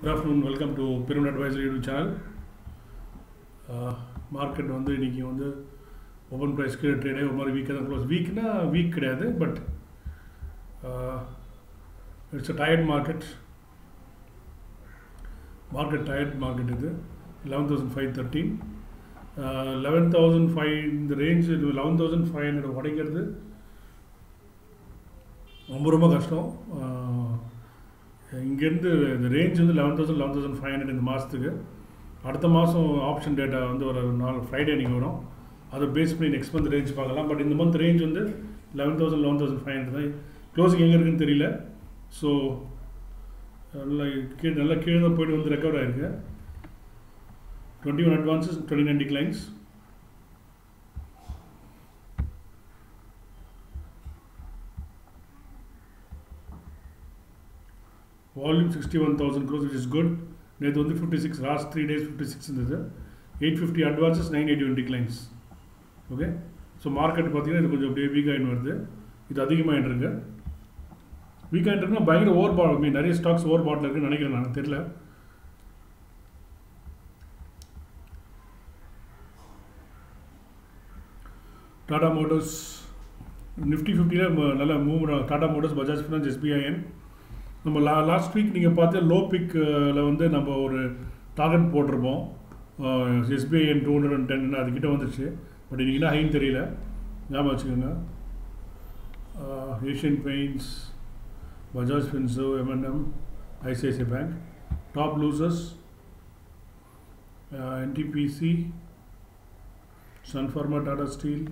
good afternoon welcome to Peruman advisory YouTube channel market வந்து இன்றைக்கி வந்து ஓப்பன் ப்ரைஸ் கீழே ட்ரேடே ஒரு மாதிரி வீக்காக தான் க்ளோஸ் வீக்னா வீக் கிடையாது but it's a tired market market tired market இது eleven thousand five thirteen eleven thousand five இந்த range eleven thousand five hundred உடைக்கிறது ரொம்ப ரொம்ப கஷ்டம் இங்கேருந்து இந்த ரேஞ்ச் வந்து eleven thousand eleven thousand five hundred இந்த மாதத்துக்கு அடுத்த மாதம் ஆப்ஷன் டேட்டா வந்து ஒரு நாலு ஃப்ரைடே நீங்கள் வரும் அதை பேஸ் பண்ணி நெக்ஸ்ட் மந்த் ரேஞ்ச் பார்க்கலாம் பட் இந்த மந்த் ரேஞ்ச் வந்து eleven thousand eleven thousand five hundred தான் க்ளோசிங் எங்கே இருக்குன்னு தெரியல ஸோ நல்லா கீழே நல்லா கீழே தான் போயிட்டு வந்து ரெக்கவர் ஆகிருக்கு twenty one advances twenty nine declines volume sixty one thousand crores which is good நேற்று வந்து fifty six last three days fifty six இருந்தது eight fifty advances nine eighty one declines okay so market பார்த்தீங்கன்னா இது கொஞ்சம் அப்படியே week ஆகிட்டு வருது இது அதிகமாகிட்டு இருக்கு வீக் ஆகிட்டு இருக்குன்னா பயங்கர ஓவர் பாட் மீன் நிறைய ஸ்டாக்ஸ் ஓவர் பாட்டில் இருக்குன்னு நினைக்கிறேன் நான் தெரியல டாடா மோட்டர்ஸ் நிஃப்டி ஃபிஃப்டியில் நல்லா move Tata Motors Bajaj finance SBIN நம்ம லா லாஸ்ட் வீக் நீங்கள் பார்த்து லோ பிக்கில் வந்து நம்ம ஒரு டார்கெட் போட்டிருப்போம் SBIN two hundred and ten அதுக்கிட்ட வந்துருச்சு பட் இன்றைக்கி ஹைன்னு தெரியல ஞாபகம் வச்சுக்கோங்க ஏஷியன் பெயிண்ட்ஸ் பஜாஜ் ஃபின்ஸோ MNM ICICI bank top losers NTPC Sun Pharma Tata Steel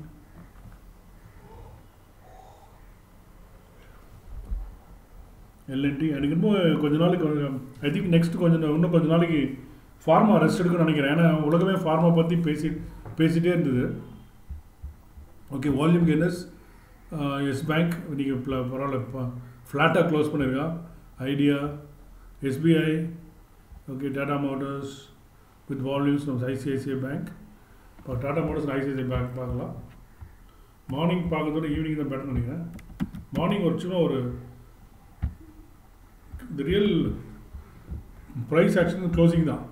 LNT எனக்கு இன்னும் கொஞ்ச நாளைக்கு ஐ திங்க் நெக்ஸ்ட் கொஞ்சம் இன்னும் கொஞ்ச நாளைக்கு ஃபார்மா ரெஸ்ட் எடுக்கணும்னு நினைக்கிறேன் ஏன்னா உலகமே ஃபார்மா பற்றி பேசி பேசிகிட்டே இருந்தது okay volume gainers Yes Bank நீங்கள் பரவாயில்ல ஃப்ளாட்டாக க்ளோஸ் பண்ணியிருக்கான் Idea SBI okay Tata Motors with volumes நம்ம ஐசிஐசிஐ பேங்க் இப்போ டாடா மோட்டர்ஸ் ஐசிஐசிஐ பேங்க் பார்க்கலாம் மார்னிங் பார்க்கறதோட ஈவினிங் தான் பெட்டர் நினைக்கிறேன் மார்னிங் ஒரு சும்மா ஒரு இந்த ரியல் ப்ரைஸ் ஆக்ஷன் க்ளோசிங் தான்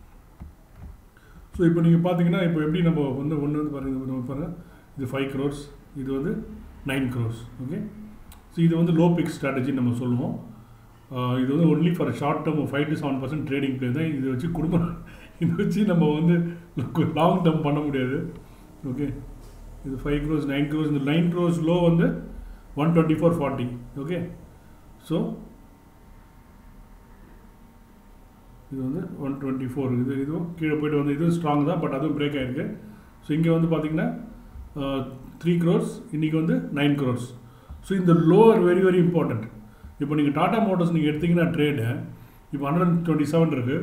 ஸோ இப்போ நீங்கள் பார்த்தீங்கன்னா இப்போ எப்படி நம்ம வந்து ஒன்று வந்து பாருங்கள் நம்ம பாருங்கள் இது ஃபைவ் க்ரோர்ஸ் இது வந்து நைன் க்ரோர்ஸ் ஓகே ஸோ இது வந்து லோ பிக் ஸ்ட்ராட்டஜின்னு நம்ம சொல்லுவோம் இது வந்து only for short term five to seven percent trading play தான் இதை வச்சு குடும்பம் இதை வச்சு நம்ம வந்து லாங் டேர்ம் பண்ண முடியாது ஓகே இது ஃபைவ் க்ரோஸ் நைன் க்ரோஸ் இந்த நைன் க்ரோஸ் லோ வந்து one twenty four forty okay so இது வந்து ஒன் டுவெண்ட்டி ஃபோர் இது இதுவும் கீழே போய்ட்டு வந்து இதுவும் ஸ்ட்ராங் தான் பட் அதுவும் பிரேக் ஆகிருக்கு ஸோ இங்கே வந்து பார்த்தீங்கன்னா த்ரீ க்ரோர்ஸ் இன்றைக்கி வந்து நைன் க்ரோர்ஸ் ஸோ இந்த லோவர் வெரி வெரி இம்பார்ட்டண்ட் இப்போ நீங்கள் டாடா மோட்டர்ஸ் நீங்கள் எடுத்திங்கன்னா ட்ரேடு இப்போ ஹண்ட்ரட் அண்ட் டுவெண்ட்டி செவன் இருக்குது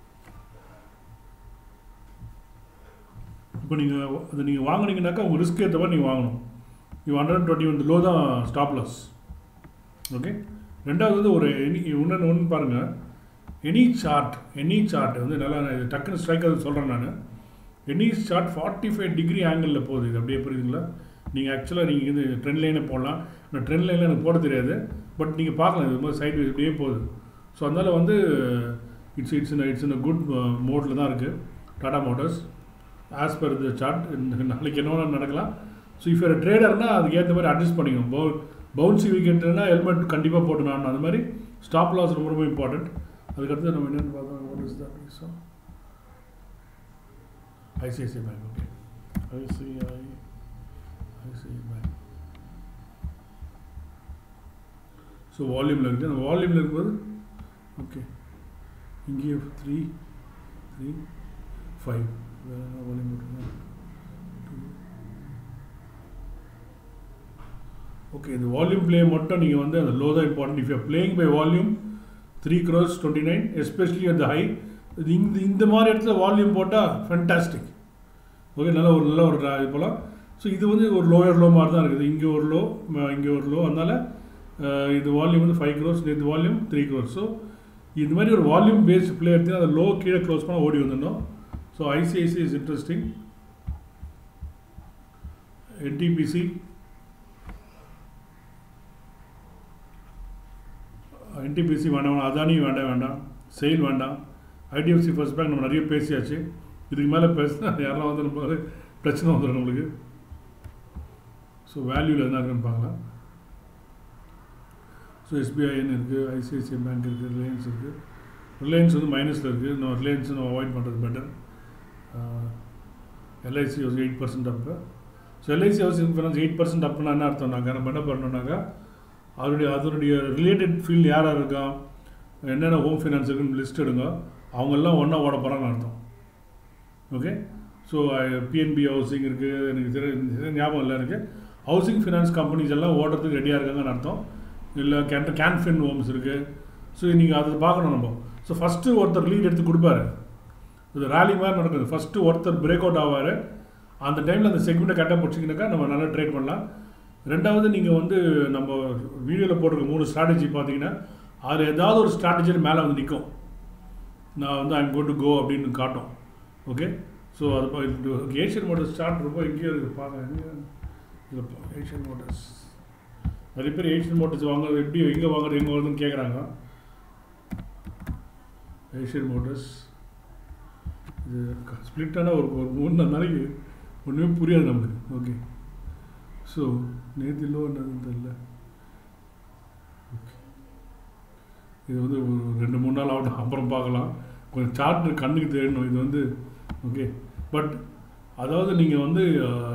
இப்போ நீங்கள் அது நீங்கள் வாங்கினீங்கனாக்கா உங்கள் ரிஸ்க் ஏற்ற மாதிரி நீங்கள் வாங்கணும் இப்போ hundred and twenty one low தான் ஸ்டாப்லஸ் ஓகே ரெண்டாவது வந்து ஒரு இன்னொன்று ஒன்று பாருங்கள் எனி சார்ட் எனி சார்ட் வந்து நல்லா டக்குன்னு ஸ்ட்ரைக் அது சொல்கிறேன் நான் any chart forty five degree ஆங்கிளில் போகுது இது அப்படியே புரியுதுங்களா நீங்கள் ஆக்சுவலாக நீங்கள் இது ட்ரெண்ட் லைனை போடலாம் ஆனால் ட்ரெண்ட் லைனில் எனக்கு போட தெரியாது பட் நீங்கள் பார்க்கலாம் இது மாதிரி சைட் இப்படியே போகுது ஸோ அதனால் வந்து it's it's it's in good மோடில் தான் இருக்குது Tata Motors as per the chart நாளைக்கு என்ன நடக்கலாம் ஸோ இஃப் ஒரு ட்ரேடர்னால் அதுக்கு ஏற்ற மாதிரி அட்ஜஸ்ட் பண்ணிக்கணும் பவு பவுன்சி விக்கெட்னா ஹெல்மெட் கண்டிப்பாக போட்டு நான் அது மாதிரி ஸ்டாப் லாஸ் ரொம்ப ரொம்ப இம்பார்ட்டண்ட் அதுக்கடுத்து நம்ம என்னென்னு பார்த்தோம் what is that so ICICI bank okay ICI ICI bank so வால்யூமில் இருக்குது அந்த வால்யூமில் இருக்கும்போது ஓகே இங்கேயே த்ரீ த்ரீ ஃபைவ் வேறு என்ன வால்யூம் போட்டுருக்கேன் ஓகே இந்த வால்யூம் பிளே மட்டும் நீங்கள் வந்து அந்த லோ தான் important if you playing by volume three crores twenty nine especially அந்த ஹை இந்த இந்த மாதிரி இடத்துல வால்யூம் போட்டால் ஃபென்டாஸ்டிக் ஓகே நல்ல ஒரு நல்ல ஒரு இது போகலாம் ஸோ இது வந்து ஒரு லோயர் லோ மாதிரி தான் இருக்குது இங்கே ஒரு லோ இங்கே ஒரு லோ அதனால் இது வால்யூம் வந்து ஃபைவ் க்ரோஸ் இது வால்யூம் த்ரீ க்ரோஸ் ஸோ இந்த மாதிரி ஒரு வால்யூம் பேஸ்ட் பிளே எடுத்து அந்த லோ கீழே க்ளோஸ் பண்ணால் ஓடி வந்துடணும் so ICICI is interesting NTPC NTPC வேண்டாம் வேண்டாம் அதானி வேண்டாம் வேண்டாம் செயல் வேண்டாம் ஐடிஎஃப்சி ஃபர்ஸ்ட் பேங்க் நம்ம நிறைய பேசியாச்சு இதுக்கு மேலே பேசினா யாரெல்லாம் வந்து நம்ம பிரச்சனை வந்துடும் நம்மளுக்கு ஸோ வேல்யூவில் என்ன இருக்குன்னு பார்க்கலாம் ஸோ எஸ்பிஐன்னு இருக்குது ஐசிஐசிஐ பேங்க் இருக்குது ரிலையன்ஸ் இருக்குது ரிலையன்ஸ் வந்து மைனஸில் இருக்குது நம்ம ரிலையன்ஸ் நம்ம அவாய்ட் பண்ணுறது better LIC house eight percent up so LIC housing finance eight percent அப்புனா என்ன அர்த்தம்னாக்கா நம்ம என்ன பண்ணோம்னாக்கா அதனுடைய அதனுடைய ரிலேட்டட் ஃபீல்டு யார் யார் இருக்கா என்னென்ன ஹோம் ஃபைனான்ஸ் இருக்குன்னு லிஸ்ட் எடுங்க அவங்கெல்லாம் ஒன்றா ஓட போகிறாங்கன்னு அர்த்தம் ஓகே ஸோ பிஎன்பி ஹவுசிங் இருக்குது எனக்கு தெரிய ஞாபகம் இல்லை எனக்கு ஹவுசிங் ஃபினான்ஸ் கம்பெனிஸ் எல்லாம் ஓடுறதுக்கு ரெடியாக இருக்காங்கன்னு அர்த்தம் இல்லை கேன் கேன்ஃபின் ஹோம்ஸ் இருக்குது ஸோ நீங்கள் அதை பார்க்கணும் நம்ம ஸோ ஃபஸ்ட்டு ஒருத்தர் லீட் எடுத்து கொடுப்பாரு இது ரேலி மாதிரி நடக்குது ஃபஸ்ட்டு ஒருத்தர் பிரேக் அவுட் ஆவார் அந்த டைமில் அந்த செக்மெண்ட்டை கரெக்டாக பிடிச்சிங்கனாக்கா நம்ம நல்லா ட்ரேட் பண்ணலாம் ரெண்டாவது நீங்கள் வந்து நம்ம வீடியோவில் போட்டிருக்க மூணு ஸ்ட்ராட்டஜி பார்த்தீங்கன்னா அதில் ஏதாவது ஒரு ஸ்ட்ராட்டஜியில் மேலே வந்து நிற்கும் நான் வந்து ஐம் கோட் டு கோ அப்படின்னு காட்டும் ஓகே ஸோ அது ஏஷியன் மோட்டர்ஸ் ஸ்டார்ட் ரொம்ப எங்கேயோ இருக்குது பாருங்க எங்கே இதில் ஏஷியன் மோட்டர்ஸ் நிறைய பேர் ஏஷியன் மோட்டர்ஸ் வாங்குறது எப்படி எங்கே வாங்குறது எங்கே வருதுன்னு கேட்குறாங்க ஏஷியன் மோட்டர்ஸ் இது ஸ்ப்ளிட்டான ஒரு ஒரு மூணு நாலு நாளைக்கு ஒன்றுமே புரியாது நம்மளுக்கு ஓகே ஸோ நேற்று லோ என்னதுன்னு தெரியல ஓகே இது வந்து ஒரு ரெண்டு மூணு நாள் ஆகட்டும் அப்புறம் பார்க்கலாம் கொஞ்சம் சார்ட் கண்ணுக்கு தெரியணும் இது வந்து ஓகே பட் அதாவது நீங்கள் வந்து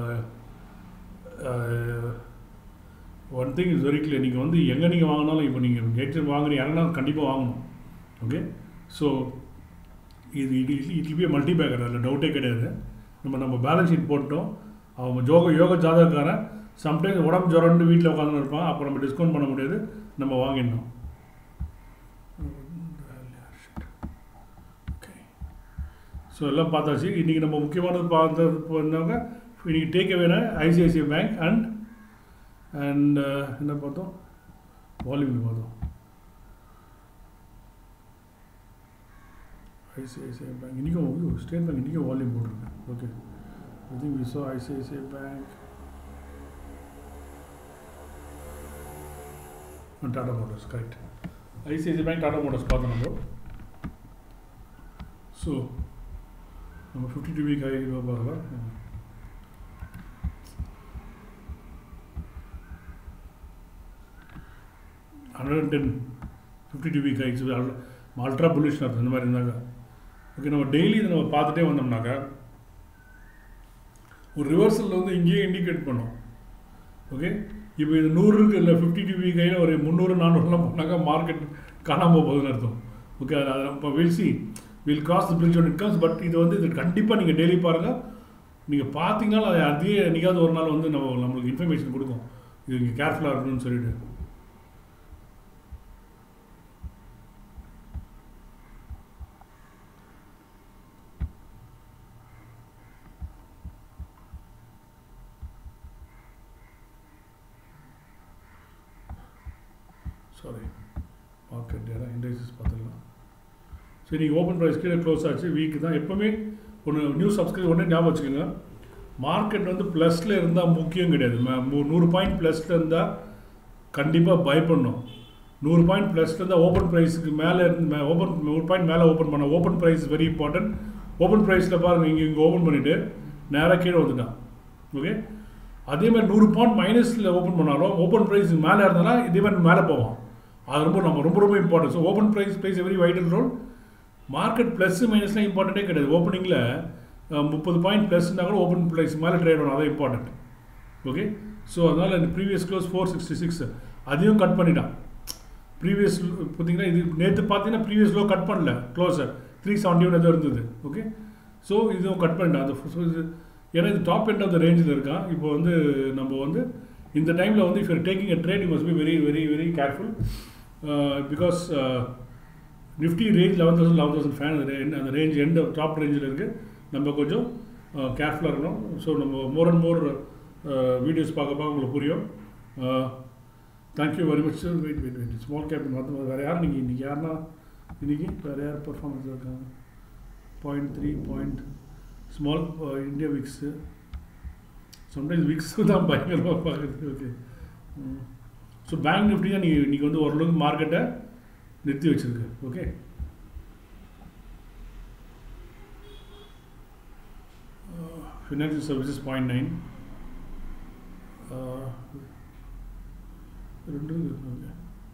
one thing is very clear நீங்கள் வந்து எங்கே நீங்கள் வாங்கினாலும் இப்போ நீங்கள் கேட்சன் வாங்குறீங்க யாருன்னா கண்டிப்பாக வாங்கணும் ஓகே ஸோ இது இது இட் பி மல்டி பேக்கர் அதில் டவுட்டே கிடையாது நம்ம நம்ம பேலன்ஸ் ஷீட் போட்டோம் அவங்க யோக யோக ஜாதகக்காரன் சம்டைம்ஸ் உடம்பு ஜுரம்னு வீட்டில் உட்காந்து இருப்பான் அப்போ நம்ம டிஸ்கவுண்ட் பண்ண முடியாது நம்ம வாங்கிடணும் ஓகே ஸோ எல்லாம் பார்த்தாச்சு இன்றைக்கி நம்ம முக்கியமானது பார்த்தது பண்ணாங்க இன்றைக்கி டேக் அவேனா ஐசிஐசிஐ பேங்க் அண்ட் அண்ட் என்ன பார்த்தோம் வால்யூம் பார்த்தோம் ஐசிஐசிஐ பேங்க் இன்றைக்கும் ஸ்டேட் பேங்க் இன்றைக்கும் வால்யூம் போட்டிருக்கேன் okay I think we so ICICI bank Tata Motors correct ICICI bank Tata Motors பார்த்தோம் நம்ம ஸோ நம்ம ஃபிஃப்டி டூ வீக் ஆகி பாருங்கள் hundred and ten fifty two week ஆகிடுச்சு அல்ட்ரா புல்லிஷ் அர்த்தம் இந்த மாதிரி இருந்தாங்க ஓகே நம்ம டெய்லி இதை நம்ம பார்த்துட்டே வந்தோம்னாக்கா ஒரு ரிவர்சலில் வந்து இங்கேயே இண்டிகேட் பண்ணோம் ஓகே இப்போ இது நூறு இருக்குது இல்லை ஃபிஃப்டி டூ வீக் கையில் ஒரு முந்நூறு நானூறுலாம் போனாக்கா மார்க்கெட் காணாமல் போகுதுன்னு அர்த்தம் ஓகே அது இப்போ will see will cross the bridge when it comes but இது வந்து இது கண்டிப்பாக நீங்கள் டெய்லி பாருங்கள் நீங்கள் பார்த்தீங்கன்னா அது அதே என்னைக்காவது ஒரு நாள் வந்து நம்ம நம்மளுக்கு இன்ஃபர்மேஷன் கொடுக்கும் இது இங்கே கேர்ஃபுல்லாக இருக்கணும்னு சொல்லிட்டு சாரி மார்க்கெட் ஏன்னா இண்டெக்ஸஸ் பார்த்துக்கலாம் சரி நீங்கள் ஓப்பன் ப்ரைஸ் கீழே க்ளோஸ் ஆச்சு வீக் தான் எப்போவுமே ஒன்று நியூ சப்ஸ்கிரைப் உடனே ஞாபகம் வச்சுக்கோங்க மார்க்கெட் வந்து ப்ளஸில் இருந்தால் முக்கியம் கிடையாது நூறு பாயிண்ட் ப்ளஸில் இருந்தால் கண்டிப்பாக பயப்படணும் நூறு பாயிண்ட் ப்ளஸில் இருந்தால் ஓப்பன் ப்ரைஸுக்கு மேலே ஓப்பன் நூறு பாயிண்ட் மேலே ஓப்பன் பண்ண ஓப்பன் ப்ரைஸ் வெரி இம்பார்ட்டன்ட் ஓப்பன் ப்ரைஸில் பாருங்கள் இங்கே இங்கே ஓப்பன் பண்ணிவிட்டு நேராக கீழே வந்துட்டான் ஓகே அதே மாதிரி நூறு பாயிண்ட் மைனஸில் ஓப்பன் பண்ணாலும் ஓப்பன் ப்ரைஸ் மேலே இருந்தாலும் இதே மாதிரி மேலே போவான் அது ரொம்ப நம்ம ரொம்ப ரொம்ப important so open price price very vital role market plus மைனஸ்லாம் இம்பார்ட்டண்ட்டே கிடையாது ஓப்பனிங்கில் முப்பது பாயிண்ட் ப்ளஸ்னா கூட ஓப்பன் ப்ரைஸ் மேலே ட்ரேட் ஆகணும் அதான் இம்பார்ட்டன்ட் ஓகே ஸோ அதனால் இந்த previous close four sixty six அதையும் கட் பண்ணிட்டான் ப்ரீவியஸ் பார்த்தீங்கன்னா இது நேற்று பார்த்தீங்கன்னா ப்ரீவியஸ் லோ கட் பண்ணல க்ளோஸர் த்ரீ செவன்ட்டி ஒன் எதோ இருந்தது ஓகே ஸோ இதுவும் கட் பண்ணிட்டான் அந்த ஏன்னா இது டாப் எண்ட் ஆஃப் த ரேஞ்சில் இருக்கான் இப்போ வந்து நம்ம வந்து இந்த டைமில் வந்து if your taking a trade you must be very very very careful because Nifty range eleven thousand eleven thousand ஃபேன் அந்த ரேஞ்ச் எந்த டாப் ரேஞ்சில் இருக்குது நம்ம கொஞ்சம் கேர்ஃபுல்லாக இருக்கணும் ஸோ நம்ம மோர் அண்ட் மோர் வீடியோஸ் பார்க்க பார்க்க உங்களுக்கு புரியும் thank you very much sir wait wait wait small cap மற்ற வேறு யார் நீங்கள் இன்றைக்கி யாருன்னா இன்றைக்கி வேறு யார் பர்ஃபார்மன்ஸ் இருக்காங்க point three point small India wicks sometimes wicks தான் பயங்கரமாக பார்க்குறது ஓகே ஸோ பேங்க் நிஃப்டி தான் நீங்கள் இன்றைக்கி வந்து ஓரளவுக்கு மார்க்கெட்டை நிறுத்தி வச்சுருக்கு okay financial services point nine ரெண்டு ஓகே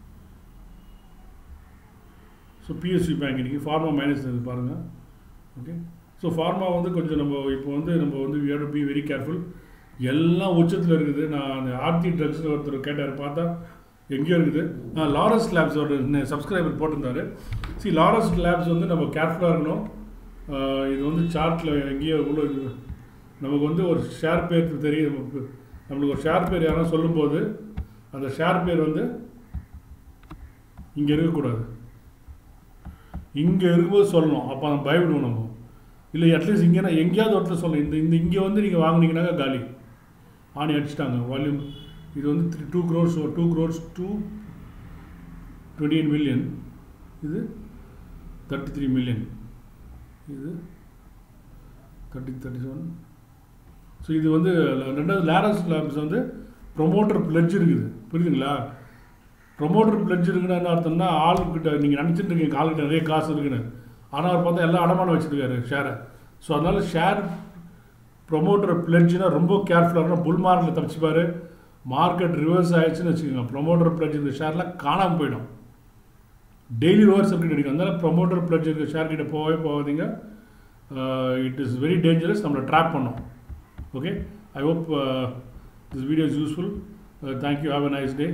ஸோ பிஎஸ்சி பேங்க் இன்றைக்கி ஃபார்மா மைனஸ் இது பாருங்கள் ஓகே ஸோ ஃபார்மா வந்து கொஞ்சம் நம்ம இப்போ வந்து நம்ம வந்து we to be very careful எல்லாம் உச்சத்தில் இருக்குது நான் அந்த ஆர்த்தி ட்ரக்ஸில் ஒருத்தர் கேட்டார் பார்த்தா எங்கேயோ இருக்குது நான் லாரஸ் லேப்ஸ் ஒரு சப்ஸ்கிரைபர் போட்டிருந்தாரு சி லாரஸ் லேப்ஸ் வந்து நம்ம கேர்ஃபுல்லாக இருக்கணும் ஆஹ் இது வந்து சார்ட்டில் எங்கேயோ உள்ள இது நமக்கு வந்து ஒரு ஷேர் பேர் தெரியும் நமக்கு நம்மளுக்கு ஒரு ஷேர் பேர் யாரும் சொல்லும்போது அந்த ஷேர் பேர் வந்து இங்கே இருக்கக்கூடாது இங்கே இருக்கும்போது சொல்லணும் அப்போ நம்ம பயப்படுவோம் நம்ம இல்லை அட்லீஸ்ட் இங்கே எங்கேயாவது ஒருத்தர் சொல்லணும் இந்த இந்த இங்கே வந்து நீங்கள் வாங்குனீங்கன்னாக்கா காலி ஆணி அடிச்சிட்டாங்க வால்யூம் இது வந்து three two crores two crores two twenty eight million இது தேர்ட்டி த்ரீ மில்லியன் இது தேர்ட்டி தேர்ட்டி செவன் ஸோ இது வந்து ரெண்டாவது லேரஸ் லேப்ஸ் வந்து ப்ரொமோட்டர் பிளட்ஜ் இருக்குது புரியுதுங்களா ப்ரொமோட்டர் பிளட்ஜ் இருக்குன்னா என்ன அர்த்தம்னா ஆளுக்கிட்ட நீங்கள் நினச்சிட்டு இருக்கீங்க ஆளுக்கிட்ட நிறைய காசு இருக்குன்னு ஆனால் அவர் பார்த்தா எல்லாம் அடமானம் வச்சுருக்காரு ஷேரை ஸோ அதனால ஷேர் ப்ரொமோட்டர் பிளட்ஜ்னா ரொம்ப கேர்ஃபுல்லாக இருக்கணும் புல் மார்க்கெட்டில் தப்பிச்சுப்பார் மார்க்கெட் ரிவர்ஸ் ஆயிடுச்சுன்னு வச்சுக்கோங்க ப்ரொமோட்டர் பிளட்ஜ் இந்த ஷேர்லாம் காணாமல் போயிடும் டெய்லி ரிவர்ஸ் சர்க்கிட் அடிக்கும் அதனால ப்ரொமோட்டர் பிளட்ஜ் இருக்க ஷேர் கிட்ட போகவே போகாதீங்க இட் இஸ் வெரி டேஞ்சரஸ் நம்மளை ட்ராப் பண்ணோம் okay I hope this video is useful thank you have a nice day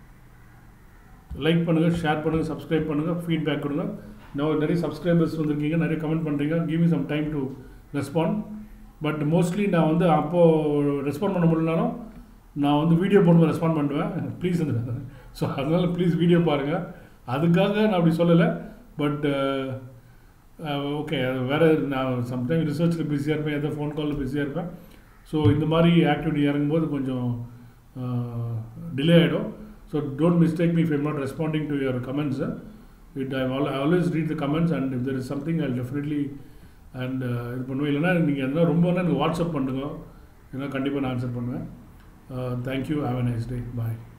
like பண்ணுங்கள் ஷேர் பண்ணுங்கள் சப்ஸ்கிரைப் பண்ணுங்கள் ஃபீட்பேக் கொடுங்க நான் நிறைய சப்ஸ்கிரைபர்ஸ் வந்திருக்கீங்க நிறைய கமெண்ட் பண்ணுறீங்க give me some time to respond but mostly நான் வந்து அப்போது ரெஸ்பாண்ட் பண்ண முடியலனாலும் நான் வந்து வீடியோ போடும்போது ரெஸ்பாண்ட் பண்ணுவேன் ப்ளீஸ் அந்த ஸோ அதனால் ப்ளீஸ் வீடியோ பாருங்கள் அதுக்காக நான் அப்படி சொல்லலை பட் ஓகே அது வேறு நான் சம்டைம் ரிசர்ச்சில் பிஸியாக இருப்பேன் ஏதோ ஃபோன் காலில் பிஸியாக இருப்பேன் ஸோ இந்த மாதிரி ஆக்டிவிட்டி இறங்கும்போது கொஞ்சம் டிலே ஆகிடும் so don't mistake me if I'm not responding to your comments it I all always read the comments and if there is something I definitely and இது பண்ணுவேன் இல்லைன்னா நீங்கள் எதனா ரொம்ப எனக்கு வாட்ஸ்அப் பண்ணுங்க ஏன்னா கண்டிப்பாக நான் ஆன்சர் பண்ணுவேன் thank you have a nice day bye